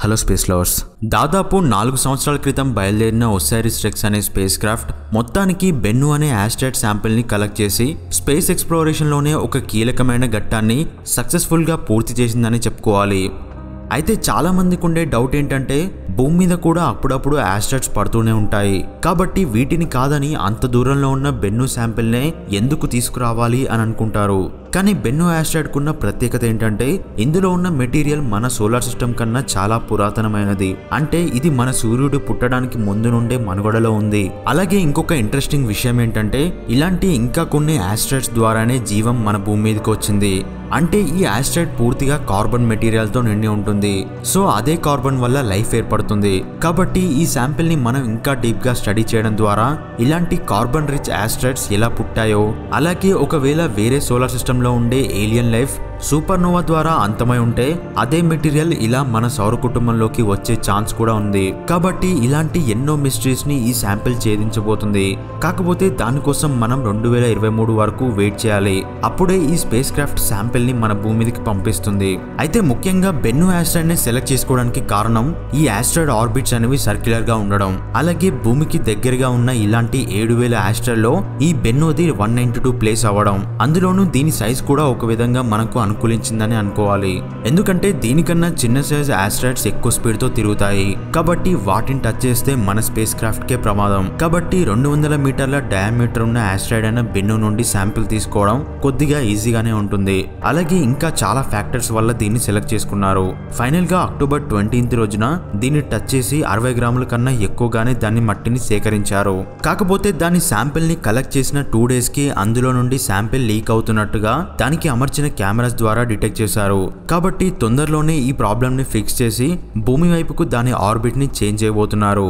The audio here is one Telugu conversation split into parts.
హలో స్పేస్ లవర్స్ దాదాపు నాలుగు సంవత్సరాల క్రితం బయలుదేరిన ఒసైరిస్ రెక్స్ అనే స్పేస్ క్రాఫ్ట్ మొత్తానికి బెన్ను అనే యాస్ట్రాయిడ్ శాంపిల్ని కలెక్ట్ చేసి స్పేస్ ఎక్స్ప్లోరేషన్లోనే ఒక కీలకమైన ఘట్టాన్ని సక్సెస్ఫుల్గా పూర్తి చేసిందని చెప్పుకోవాలి అయితే చాలా మందికి ఉండే డౌట్ ఏంటంటే భూమి మీద కూడా అప్పుడప్పుడు యాస్ట్రాయిడ్స్ పడుతూనే ఉంటాయి కాబట్టి వీటిని కాదని అంత దూరంలో ఉన్న బెన్ను శాంపిల్నే ఎందుకు తీసుకురావాలి అని అనుకుంటారు కానీ బెన్ను యాస్ట్రాయిడ్ కున్న ప్రత్యేకత ఏంటంటే ఇందులో ఉన్న మెటీరియల్ మన సోలార్ సిస్టమ్ కన్నా చాలా పురాతనమైనది అంటే ఇది మన సూర్యుడు పుట్టడానికి ముందు నుండే మనుగడలో ఉంది అలాగే ఇంకొక ఇంట్రెస్టింగ్ విషయం ఏంటంటే ఇలాంటి ఇంకా కొన్ని యాస్ట్రాయిడ్స్ ద్వారానే జీవం మన భూమి మీదకి వచ్చింది అంటే ఈ యాస్ట్రాయిడ్ పూర్తిగా కార్బన్ మెటీరియల్ తో నిండి ఉంటుంది సో అదే కార్బన్ వల్ల లైఫ్ ఏర్పడుతుంది కాబట్టి ఈ శాంపిల్ ని మనం ఇంకా డీప్ గా స్టడీ చేయడం ద్వారా ఇలాంటి కార్బన్ రిచ్ యాస్ట్రాయిడ్స్ ఎలా పుట్టాయో అలాగే ఒకవేళ వేరే సోలార్ సిస్టమ్ లో ఉండే ఏలియన్ లైఫ్ సూపర్ నోవా ద్వారా అంతమై ఉంటే అదే మెటీరియల్ ఇలా మన సౌర కుటుంబంలోకి వచ్చే ఛాన్స్ కూడా ఉంది కాబట్టి ఇలాంటి ఎన్నో మిస్టరీస్ ని ఈ శాంపిల్ ఛేదించబోతుంది కాకపోతే దానికోసం మనం రెండు వేల ఇరవై మూడు వరకు వెయిట్ చేయాలి అప్పుడే ఈ స్పేస్ క్రాఫ్ట్ శాంపిల్ ని మన భూమి మీదకి పంపిస్తుంది అయితే ముఖ్యంగా బెన్ను యాస్ట్రాయిడ్ ని సెలెక్ట్ చేసుకోవడానికి కారణం ఈ యాస్ట్రాయిడ్ ఆర్బిట్స్ అనేవి సర్క్యులర్ గా ఉండడం అలాగే భూమికి దగ్గరగా ఉన్న ఇలాంటి ఏడు వేల యాస్ట్రాయిడ్ లో ఈ బెన్నుది వన్ నైన్టీ టూ ప్లేస్ అవ్వడం అందులోనూ దీని సైజ్ కూడా ఒక విధంగా మనకు అనుకూలించిందని అనుకోవాలి ఎందుకంటే దీనికన్నా చిన్న సైజ్ ఆస్ట్రాయిడ్స్ ఎక్కువ స్పీడ్ తో తిరుగుతాయి కాబట్టి వాటిని టచ్ చేస్తే మన స్పేస్ క్రాఫ్ట్ కే ప్రమాదం కాబట్టి రెండు వందల మీటర్ల డయామీటర్ ఉన్న ఆస్ట్రాయిడ్ అయిన బెన్ను నుండి శాంపిల్ తీసుకోవడం కొద్దిగా ఈజీగానే ఉంటుంది అలాగే ఇంకా చాలా ఫ్యాక్టర్స్ వల్ల దీన్ని సెలెక్ట్ చేసుకున్నారు ఫైనల్ గా అక్టోబర్ ట్వంటీన్త్ రోజున దీన్ని టచ్ చేసి అరవై గ్రాముల కన్నా ఎక్కువగానే దాని మట్టిని సేకరించారు కాకపోతే దాని శాంపిల్ ని కలెక్ట్ చేసిన టూ డేస్ కి అందులో నుండి శాంపిల్ లీక్ అవుతున్నట్టుగా దానికి అమర్చిన కెమెరాస్ ద్వారా డిటెక్ట్ చేశారు కాబట్టి తొందరలోనే ఈ ప్రాబ్లమ్ ని ఫిక్స్ చేసి భూమి వైపుకు దాని ఆర్బిట్ ని చేంజ్ చేయబోతున్నారు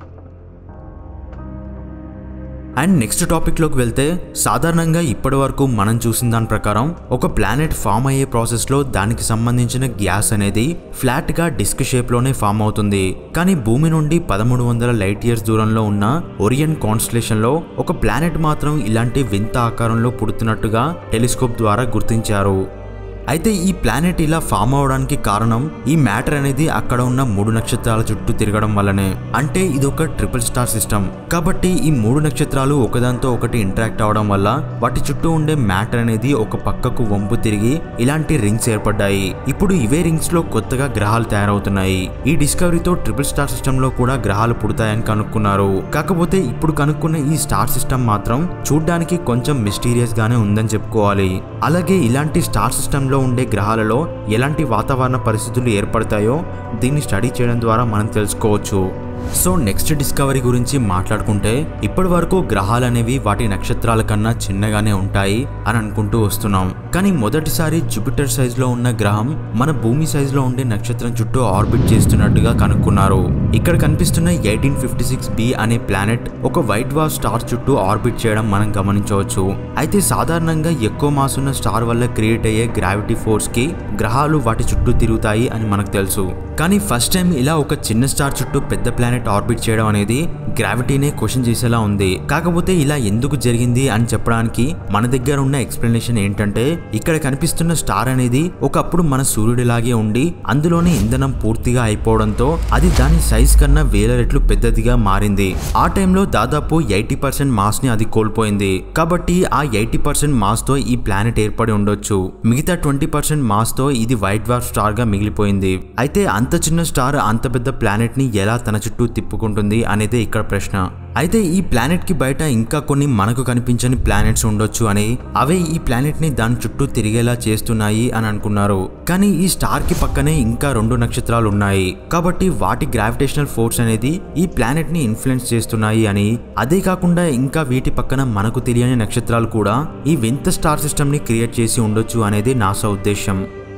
అండ్ నెక్స్ట్ టాపిక్లోకి వెళ్తే సాధారణంగా ఇప్పటి వరకు మనం చూసిన దాని ప్రకారం ఒక ప్లానెట్ ఫామ్ అయ్యే ప్రాసెస్లో దానికి సంబంధించిన గ్యాస్ అనేది ఫ్లాట్గా డిస్క్ షేప్లోనే ఫామ్ అవుతుంది కానీ భూమి నుండి పదమూడు వందల లైట్ ఇయర్స్ దూరంలో ఉన్న ఒరియన్ కాన్స్టలేషన్లో ఒక ప్లానెట్ మాత్రం ఇలాంటి వింత ఆకారంలో పుడుతున్నట్టుగా టెలిస్కోప్ ద్వారా గుర్తించారు అయితే ఈ ప్లానెట్ ఇలా ఫామ్ అవడానికి కారణం ఈ మ్యాటర్ అనేది అక్కడ ఉన్న మూడు నక్షత్రాల చుట్టూ తిరగడం వల్లనే అంటే ఇది ఒక ట్రిపుల్ స్టార్ సిస్టమ్ కాబట్టి ఈ మూడు నక్షత్రాలు ఒకదాంతో ఒకటి ఇంటరాక్ట్ అవడం వల్ల వాటి చుట్టూ ఉండే మ్యాటర్ అనేది ఒక పక్కకు వంపు తిరిగి ఇలాంటి రింగ్స్ ఏర్పడ్డాయి ఇప్పుడు ఇవే రింగ్స్ లో కొత్తగా గ్రహాలు తయారవుతున్నాయి ఈ డిస్కవరీతో ట్రిపుల్ స్టార్ సిస్టమ్ లో కూడా గ్రహాలు పుడతాయని కనుక్కున్నారు కాకపోతే ఇప్పుడు కనుక్కున్న ఈ స్టార్ సిస్టమ్ మాత్రం చూడ్డానికి కొంచెం మిస్టీరియస్ గానే ఉందని చెప్పుకోవాలి అలాగే ఇలాంటి స్టార్ సిస్టమ్ లో ఉండే గ్రహాలలో ఎలాంటి వాతావరణ పరిస్థితులు ఏర్పడతాయో దీన్ని స్టడీ చేయడం ద్వారా మనం తెలుసుకోవచ్చు సో నెక్స్ట్ డిస్కవరీ గురించి మాట్లాడుకుంటే ఇప్పటి వరకు గ్రహాలు అనేవి వాటి నక్షత్రాల కన్నా చిన్నగానే ఉంటాయి అని అనుకుంటూ వస్తున్నాం కానీ మొదటిసారి జూపిటర్ సైజ్ లో ఉన్న గ్రహం మన భూమి సైజ్ లో ఉండే నక్షత్రం చుట్టూ ఆర్బిట్ చేస్తున్నట్టుగా కనుక్కున్నారు ఇక్కడ కనిపిస్తున్న ఎయిటీన్ ఫిఫ్టీ సిక్స్ బి అనే ప్లానెట్ ఒక వైట్ వార్ స్టార్ చుట్టూ ఆర్బిట్ చేయడం మనం గమనించవచ్చు అయితే సాధారణంగా ఎక్కువ మాస్ ఉన్న స్టార్ వల్ల క్రియేట్ అయ్యే గ్రావిటీ ఫోర్స్ కి గ్రహాలు వాటి చుట్టూ తిరుగుతాయి అని మనకు తెలుసు కానీ ఫస్ట్ టైం ఇలా ఒక చిన్న స్టార్ చుట్టూ పెద్ద ప్లానెట్ ఆర్బిట్ చేయడం అనేది గ్రావిటీనే క్వశ్చన్ చేసేలా ఉంది కాకపోతే ఇలా ఎందుకు జరిగింది అని చెప్పడానికి మన దగ్గర ఉన్న ఎక్స్ప్లెనేషన్ ఏంటంటే ఇక్కడ కనిపిస్తున్న స్టార్ అనేది ఒకప్పుడు మన సూర్యుడిలాగే ఉండి అందులోనే ఇంధనం పూర్తిగా అయిపోవడంతో అది దాని సైజ్ కన్నా వేల రెట్లు పెద్దదిగా మారింది ఆ టైంలో దాదాపు ఎయిటీ పర్సెంట్ మాస్ ని అది కోల్పోయింది కాబట్టి ఆ ఎయిటీ పర్సెంట్ మాస్ తో ఈ ప్లానెట్ ఏర్పడి ఉండొచ్చు మిగతా ట్వంటీ పర్సెంట్ మాస్ తో ఇది వైట్ వార్ స్టార్ గా మిగిలిపోయింది అయితే అంత చిన్న స్టార్ అంత పెద్ద ప్లానెట్ ని ఎలా తన చుట్టూ తిప్పుకుంటుంది అనేది ఇక్కడ ప్రశ్న అయితే ఈ ప్లానెట్ కి బయట ఇంకా కొన్ని మనకు కనిపించని ప్లానెట్స్ ఉండొచ్చు అని అవే ఈ ప్లానెట్ ని దాని చుట్టూ తిరిగేలా చేస్తున్నాయి అని అనుకున్నారు కానీ ఈ స్టార్ కి పక్కనే ఇంకా రెండు నక్షత్రాలు ఉన్నాయి కాబట్టి వాటి గ్రావిటేషనల్ ఫోర్స్ అనేది ఈ ప్లానెట్ ని ఇన్ఫ్లుయెన్స్ చేస్తున్నాయి అని అదే కాకుండా ఇంకా వీటి పక్కన మనకు తెలియని నక్షత్రాలు కూడా ఈ వింత స్టార్ సిస్టమ్ ని క్రియేట్ చేసి ఉండొచ్చు అనేది నాసా ఉద్దేశం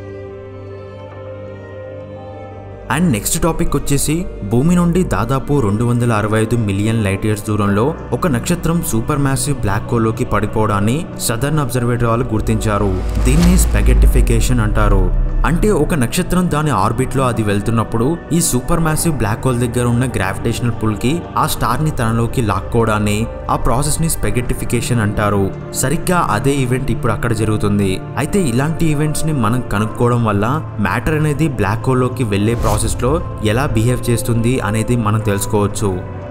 అండ్ నెక్స్ట్ టాపిక్ వచ్చేసి భూమి నుండి దాదాపు రెండు వందల అరవై ఐదు మిలియన్ లైట్ ఇయర్స్ దూరంలో ఒక నక్షత్రం సూపర్ మ్యాసివ్ బ్లాక్ హోల్ లోకి పడిపోవడాన్ని సదర్న్ అబ్జర్వేటరీ వాళ్ళు గుర్తించారు దీన్ని స్పెగెటిఫికేషన్ అంటారు అంటే ఒక నక్షత్రం దాని ఆర్బిట్ లో అది వెళ్తున్నప్పుడు ఈ సూపర్ మ్యాసివ్ బ్లాక్ హోల్ దగ్గర ఉన్న గ్రావిటేషనల్ పుల్ కి ఆ స్టార్ ని తనలోకి లాక్కోవడాన్ని ఆ ప్రాసెస్ ని స్పెగటిఫికేషన్ అంటారు సరిగ్గా అదే ఈవెంట్ ఇప్పుడు అక్కడ జరుగుతుంది అయితే ఇలాంటి ఈవెంట్స్ ని మనం కనుక్కోవడం వల్ల మ్యాటర్ అనేది బ్లాక్ హోల్ లోకి వెళ్లే ప్రాసెస్ లో ఎలా బిహేవ్ చేస్తుంది అనేది మనం తెలుసుకోవచ్చు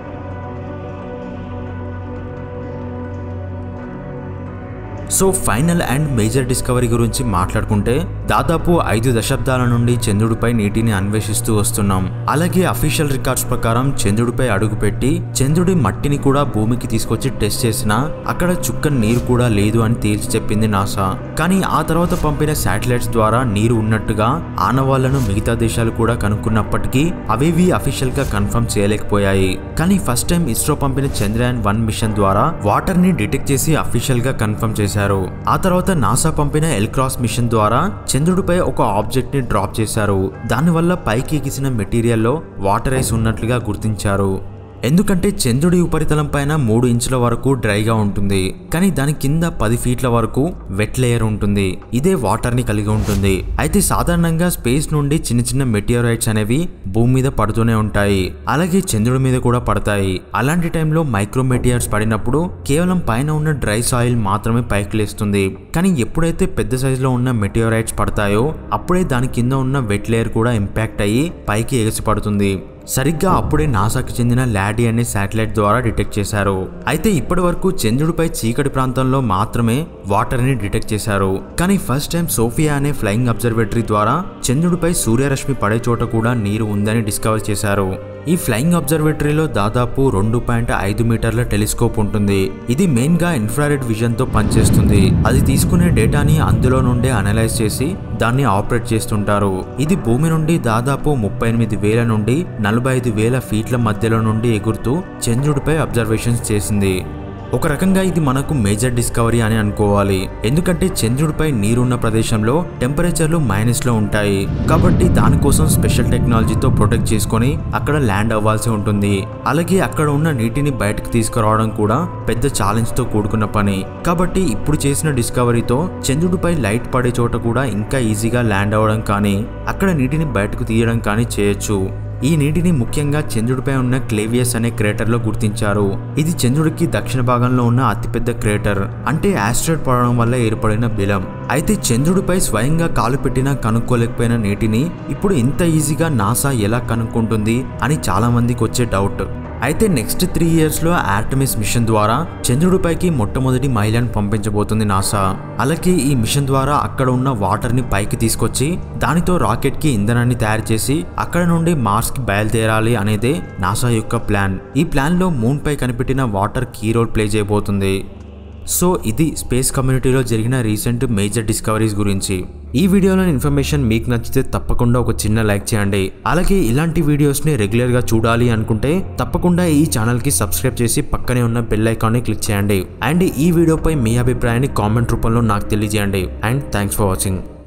so final and major discovery గురించి మాట్లాడుకుంటే దాదాపు ఐదు దశాబ్దాల నుండి చంద్రుడిపై నీటిని అన్వేషిస్తూ వస్తున్నాం అలాగే అఫీషియల్ రికార్డ్స్ ప్రకారం చంద్రుడిపై అడుగుపెట్టి చంద్రుడి మట్టిని కూడా భూమికి తీసుకొచ్చి టెస్ట్ చేసినా అక్కడ చుక్క నీరు కూడా లేదు అని తేల్చి చెప్పింది నాసా కానీ ఆ తర్వాత పంపిన శాటిలైట్స్ ద్వారా నీరు ఉన్నట్టుగా ఆనవాళ్లను మిగతా దేశాలు కూడా కనుక్కున్నప్పటికీ అవేవి అఫీషియల్ గా కన్ఫర్మ్ చేయలేకపోయాయి కానీ ఫస్ట్ టైం ఇస్రో పంపిన చంద్రయాన్ వన్ మిషన్ ద్వారా వాటర్ ని డిటెక్ట్ చేసి అఫీషియల్ గా కన్ఫర్మ్ చేశారు ఆ తర్వాత నాసా పంపిన ఎల్క్రాస్ మిషన్ ద్వారా చంద్రుడిపై ఒక ఆబ్జెక్ట్ ని డ్రాప్ చేశారు దానివల్ల పైకి ఎగిసిన మెటీరియల్లో వాటర్ ఐస్ ఉన్నట్లుగా గుర్తించారు ఎందుకంటే చంద్రుడి ఉపరితలం పైన మూడు ఇంచుల వరకు డ్రైగా ఉంటుంది కానీ దాని కింద పది ఫీట్ల వరకు వెట్ లేయర్ ఉంటుంది ఇదే వాటర్ ని కలిగి ఉంటుంది అయితే సాధారణంగా స్పేస్ నుండి చిన్న చిన్న మెటీరియరైట్స్ అనేవి భూమి మీద పడుతూనే ఉంటాయి అలాగే చంద్రుడి మీద కూడా పడతాయి అలాంటి టైంలో మైక్రో మెటీరియర్స్ పడినప్పుడు కేవలం పైన ఉన్న డ్రై సాయిల్ మాత్రమే పైకి లేస్తుంది కానీ ఎప్పుడైతే పెద్ద సైజులో ఉన్న మెటీరియరైట్స్ పడతాయో అప్పుడే దాని కింద ఉన్న వెట్ లేయర్ కూడా ఇంపాక్ట్ అయ్యి పైకి ఎగసి పడుతుంది సరిగ్గా అప్పుడే నాసాకి చెందిన లాడీ అనే శాటిలైట్ ద్వారా డిటెక్ట్ చేశారు అయితే ఇప్పటి వరకు చంద్రుడిపై చీకటి ప్రాంతంలో మాత్రమే వాటర్ ని డిటెక్ట్ చేశారు కానీ ఫస్ట్ టైం సోఫియా అనే ఫ్లయింగ్ అబ్జర్వేటరీ ద్వారా చంద్రుడిపై సూర్యరశ్మి పడే చోట కూడా నీరు ఉందని డిస్కవర్ చేశారు ఈ ఫ్లయింగ్ అబ్జర్వేటరీలో దాదాపు రెండు పాయింట్ ఐదు మీటర్ల టెలిస్కోప్ ఉంటుంది ఇది మెయిన్ గా ఇన్ఫ్రారెడ్ విజన్ తో పనిచేస్తుంది అది తీసుకునే డేటాని అందులో నుండే అనలైజ్ చేసి దాన్ని ఆపరేట్ చేస్తుంటారు ఇది భూమి నుండి దాదాపు ముప్పై ఎనిమిది వేల నుండి నలభై ఐదు వేల ఫీట్ల మధ్యలో నుండి ఎగురుతూ చంద్రుడిపై అబ్జర్వేషన్స్ చేసింది ఒక రకంగా ఇది మనకు మేజర్ డిస్కవరీ అని అనుకోవాలి ఎందుకంటే చంద్రుడిపై నీరున్న ప్రదేశంలో టెంపరేచర్లు మైనస్ లో ఉంటాయి కాబట్టి దానికోసం స్పెషల్ టెక్నాలజీతో ప్రొటెక్ట్ చేసుకొని అక్కడ ల్యాండ్ అవ్వాల్సి ఉంటుంది అలాగే అక్కడ ఉన్న నీటిని బయటకు తీసుకురావడం కూడా పెద్ద ఛాలెంజ్ తో కూడుకున్న పని కాబట్టి ఇప్పుడు చేసిన డిస్కవరీతో చంద్రుడిపై లైట్ పడే చోట కూడా ఇంకా ఈజీగా ల్యాండ్ అవ్వడం కానీ అక్కడ నీటిని బయటకు తీయడం కానీ చేయొచ్చు ఈ నీటిని ముఖ్యంగా చంద్రుడిపై ఉన్న క్లేవియస్ అనే క్రేటర్లో గుర్తించారు ఇది చంద్రుడికి దక్షిణ భాగంలో ఉన్న అతిపెద్ద క్రేటర్ అంటే ఆస్ట్రాయిడ్ పడడం వల్ల ఏర్పడిన బిలం అయితే చంద్రుడిపై స్వయంగా కాలు పెట్టినా కనుక్కోలేకపోయిన నీటిని ఇప్పుడు ఇంత ఈజీగా నాసా ఎలా కనుక్కుంటుంది అని చాలా మందికి వచ్చే డౌట్ అయితే నెక్స్ట్ త్రీ ఇయర్స్లో ఆర్టమిస్ మిషన్ ద్వారా చంద్రుడిపైకి మొట్టమొదటి మహిళను పంపించబోతుంది నాసా అలాగే ఈ మిషన్ ద్వారా అక్కడ ఉన్న వాటర్ని పైకి తీసుకొచ్చి దానితో రాకెట్కి ఇంధనాన్ని తయారు చేసి అక్కడ నుండి మార్స్కి బయలుదేరాలి అనేదే నాసా యొక్క ప్లాన్ ఈ ప్లాన్లో మూన్పై కనిపెట్టిన వాటర్ కీ రోల్ ప్లే చేయబోతుంది సో ఇది స్పేస్ కమ్యూనిటీలో జరిగిన రీసెంట్ మేజర్ డిస్కవరీస్ గురించి ఈ వీడియోలోని ఇన్ఫర్మేషన్ మీకు నచ్చితే తప్పకుండా ఒక చిన్న లైక్ చేయండి అలాగే ఇలాంటి వీడియోస్ని రెగ్యులర్గా చూడాలి అనుకుంటే తప్పకుండా ఈ ఛానల్కి సబ్స్క్రైబ్ చేసి పక్కనే ఉన్న బెల్ ఐకాన్ని క్లిక్ చేయండి అండ్ ఈ వీడియోపై మీ అభిప్రాయాన్ని కామెంట్ రూపంలో నాకు తెలియజేయండి అండ్ థ్యాంక్స్ ఫర్ వాచింగ్